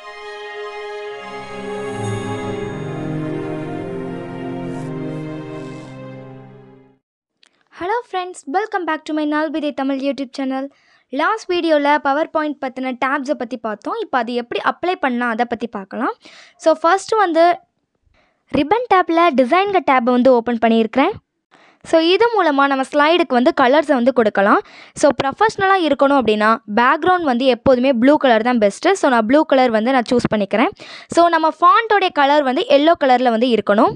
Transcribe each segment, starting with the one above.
hello friends welcome back to my Nalvidhai Tamil YouTube channel last வீடியோவில் power point பற்றின டேப்ஸை பற்றி பார்த்தோம் இப்போ அது எப்படி அப்ளை பண்ணலாம் அதை பற்றி பார்க்கலாம் ஸோ ஃபர்ஸ்ட்டு வந்து ரிப்பன் டேப்பில் டிசைன்க டேப்பை வந்து ஓப்பன் பண்ணியிருக்கிறேன் ஸோ இது மூலமாக நம்ம ஸ்லைடுக்கு வந்து கலர்ஸை வந்து கொடுக்கலாம் ஸோ ப்ரொஃபஷ்னலாக இருக்கணும் அப்படின்னா பேக்ரவுண்ட் வந்து எப்போதுமே ப்ளூ கலர் தான் பெஸ்ட்டு ஸோ நான் ப்ளூ கலர் வந்து நான் சூஸ் பண்ணிக்கிறேன் ஸோ நம்ம ஃபாண்ட்டோடைய கலர் வந்து எல்லோ கலரில் வந்து இருக்கணும்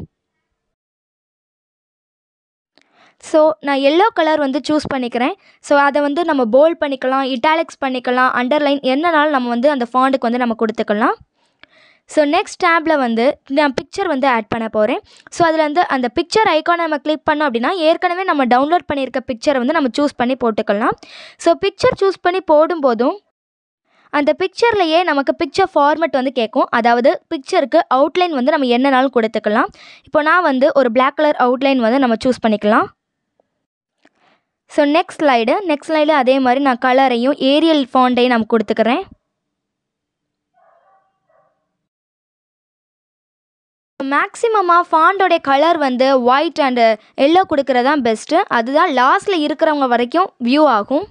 ஸோ நான் எல்லோ கலர் வந்து சூஸ் பண்ணிக்கிறேன் ஸோ அதை வந்து நம்ம போல்ட் பண்ணிக்கலாம் இட்டாலிக்ஸ் பண்ணிக்கலாம் அண்டர்லைன் என்னனாலும் நம்ம வந்து அந்த ஃபாண்டுக்கு வந்து நம்ம கொடுத்துக்கலாம் ஸோ நெக்ஸ்ட் டேப்பில் வந்து நான் பிக்சர் வந்து ஆட் பண்ண போகிறேன் ஸோ அதில் வந்து அந்த பிக்சர் ஐக்கானை நம்ம கிளிக் பண்ணோம் அப்படின்னா ஏற்கனவே நம்ம டவுன்லோட் பண்ணியிருக்க பிக்சரை வந்து நம்ம சூஸ் பண்ணி போட்டுக்கலாம் ஸோ பிக்சர் சூஸ் பண்ணி போடும்போதும் அந்த பிக்சர்லையே நமக்கு பிக்சர் ஃபார்மெட் வந்து கேட்கும் அதாவது பிக்சருக்கு அவுட்லைன் வந்து நம்ம என்னனாலும் கொடுத்துக்கலாம் இப்போ நான் வந்து ஒரு பிளாக் கலர் அவுட்லைன் வந்து நம்ம சூஸ் பண்ணிக்கலாம் so next slide next slide அதே மாதிரி நான் கலரையும் ஏரியல் ஃபாண்ட்டையும் நான் கொடுத்துக்கிறேன் மேக்ஸிமமாக ஃபாண்டோடைய கலர் வந்து ஒயிட் அண்டு எல்லோ கொடுக்கறது தான் பெஸ்ட்டு அதுதான் லாஸ்ட்டில் இருக்கிறவங்க வரைக்கும் வியூ ஆகும்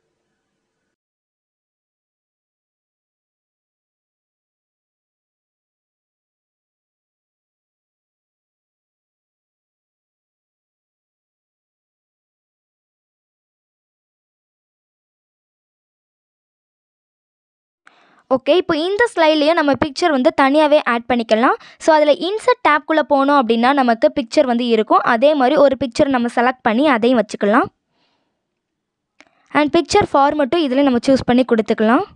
ஓகே இப்போ இந்த ஸ்லைட்லேயும் நம்ம பிக்சர் வந்து தனியாகவே ஆட் பண்ணிக்கலாம் ஸோ அதில் இன்சர்ட் டேப்குள்ளே போனோம் அப்படின்னா நமக்கு பிக்சர் வந்து இருக்கும் அதே மாதிரி ஒரு பிக்சர் நம்ம செலக்ட் பண்ணி அதையும் வச்சுக்கலாம் அண்ட் பிக்சர் ஃபார்மெட்டும் இதில் நம்ம சூஸ் பண்ணி கொடுத்துக்கலாம்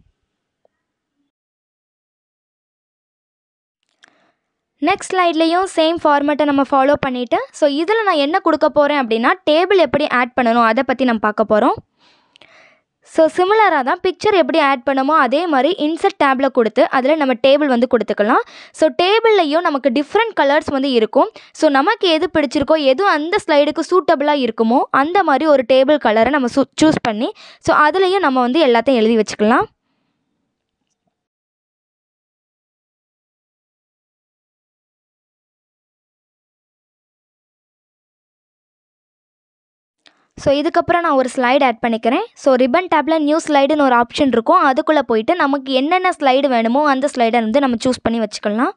நெக்ஸ்ட் ஸ்லைட்லேயும் சேம் ஃபார்மேட்டை நம்ம ஃபாலோ பண்ணிவிட்டு ஸோ இதில் நான் என்ன கொடுக்க போகிறேன் அப்படின்னா டேபிள் எப்படி ஆட் பண்ணணும் அதை பற்றி நம்ம பார்க்க போகிறோம் ஸோ சிமிலராக தான் பிக்சர் எப்படி ஆட் பண்ணமோ அதே மாதிரி இன்சர்ட் டேப்பில் கொடுத்து அதில் நம்ம டேபிள் வந்து கொடுத்துக்கலாம் ஸோ டேபிள்லையும் நமக்கு டிஃப்ரெண்ட் கலர்ஸ் வந்து இருக்கும் ஸோ நமக்கு எது பிடிச்சிருக்கோ எது அந்த ஸ்லைடுக்கு சூட்டபுளாக இருக்குமோ அந்த மாதிரி ஒரு டேபிள் கலரை நம்ம சூ சூஸ் பண்ணி ஸோ அதுலேயும் நம்ம வந்து எல்லாத்தையும் எழுதி வச்சுக்கலாம் ஸோ இதுக்கப்புறம் நான் ஒரு ஸ்லைடு ஆட் பண்ணிக்கிறேன் ஸோ ரிப்பன் டேப்பில் நியூ ஸ்லைடுன்னு ஒரு ஆப்ஷன் இருக்கும் அதுக்குள்ளே போயிட்டு நமக்கு என்னென்ன ஸ்லைடு வேணுமோ அந்த ஸ்லைடை வந்து நம்ம சூஸ் பண்ணி வச்சுக்கலாம்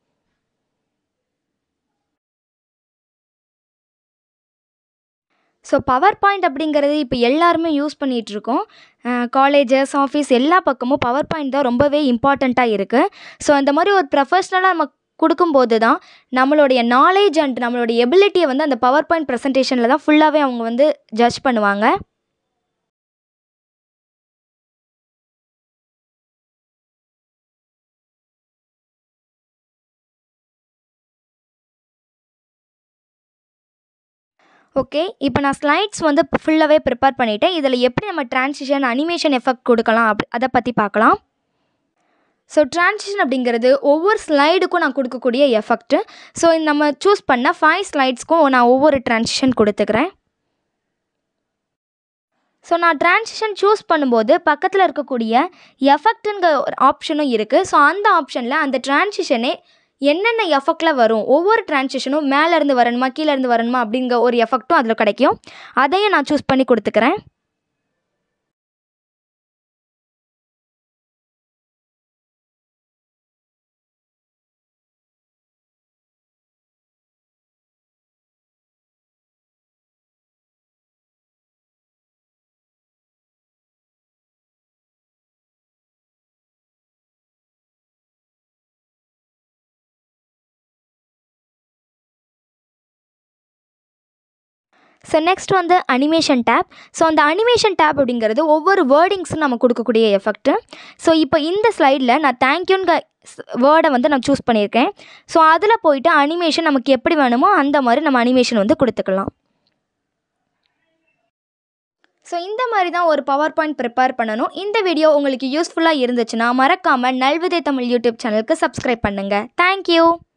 ஸோ பவர் பாயிண்ட் அப்படிங்கிறது இப்போ எல்லாருமே யூஸ் பண்ணிகிட்ருக்கோம் காலேஜஸ் ஆஃபீஸ் எல்லா பக்கமும் பவர் பாயிண்ட் தான் ரொம்பவே இம்பார்ட்டண்ட்டாக இருக்குது ஸோ அந்த மாதிரி ஒரு ப்ரொஃபஷ்னலாக நம்ம கொடுக்கும்போது தான் நம்மளுடைய நாலேஜ் அண்ட் நம்மளுடைய எபிலிட்டியை வந்து அந்த பவர் பாயிண்ட் ப்ரெசன்டேஷனில் தான் ஃபுல்லாகவே அவங்க வந்து ஜட்ஜ் பண்ணுவாங்க ஓகே இப்போ நான் ஸ்லைட்ஸ் வந்து ஃபுல்லாகவே ப்ரிப்பேர் பண்ணிவிட்டேன் இதில் எப்படி நம்ம ட்ரான்சிஷன் அனிமேஷன் எஃபெக்ட் கொடுக்கலாம் அப் அதை பற்றி பார்க்கலாம் ஸோ ட்ரான்சிஷன் அப்படிங்கிறது ஒவ்வொரு ஸ்லைடுக்கும் நான் கொடுக்கக்கூடிய எஃபெக்ட்டு ஸோ நம்ம சூஸ் பண்ண ஃபைவ் ஸ்லைட்ஸ்க்கும் நான் ஒவ்வொரு ட்ரான்சிஷன் கொடுத்துக்கிறேன் ஸோ நான் ட்ரான்சிஷன் சூஸ் பண்ணும்போது பக்கத்தில் இருக்கக்கூடிய எஃபெக்ட்டுங்கிற ஒரு ஆப்ஷனும் இருக்குது ஸோ அந்த ஆப்ஷனில் அந்த ட்ரான்சிஷனே என்னென்ன எஃபெக்டில் வரும் ஒவ்வொரு ட்ரான்சிஷனும் மேலேருந்து வரணுமா கீழேருந்து வரணுமா அப்படிங்கிற ஒரு எஃபெக்ட்டும் அதில் கிடைக்கும் அதையும் நான் சூஸ் பண்ணி கொடுத்துக்கிறேன் ஸோ நெக்ஸ்ட் வந்து அனிமேஷன் டேப் ஸோ அந்த அனிமேஷன் டேப் அப்படிங்கிறது ஒவ்வொரு வேர்டிங்ஸும் நம்ம கொடுக்கக்கூடிய எஃபெக்ட்டு ஸோ இப்போ இந்த ஸ்லைடில் நான் தேங்க்யூங்க வேர்டை வந்து நான் சூஸ் பண்ணியிருக்கேன் ஸோ அதில் போயிட்டு அனிமேஷன் நமக்கு எப்படி வேணுமோ அந்த மாதிரி நம்ம அனிமேஷன் வந்து கொடுத்துக்கலாம் ஸோ இந்த மாதிரி தான் ஒரு பவர் பாயிண்ட் ப்ரிப்பேர் பண்ணணும் இந்த வீடியோ உங்களுக்கு யூஸ்ஃபுல்லாக இருந்துச்சுன்னா மறக்காமல் நல்விதை தமிழ் யூடியூப் சேனலுக்கு சப்ஸ்கிரைப் பண்ணுங்கள் தேங்க்யூ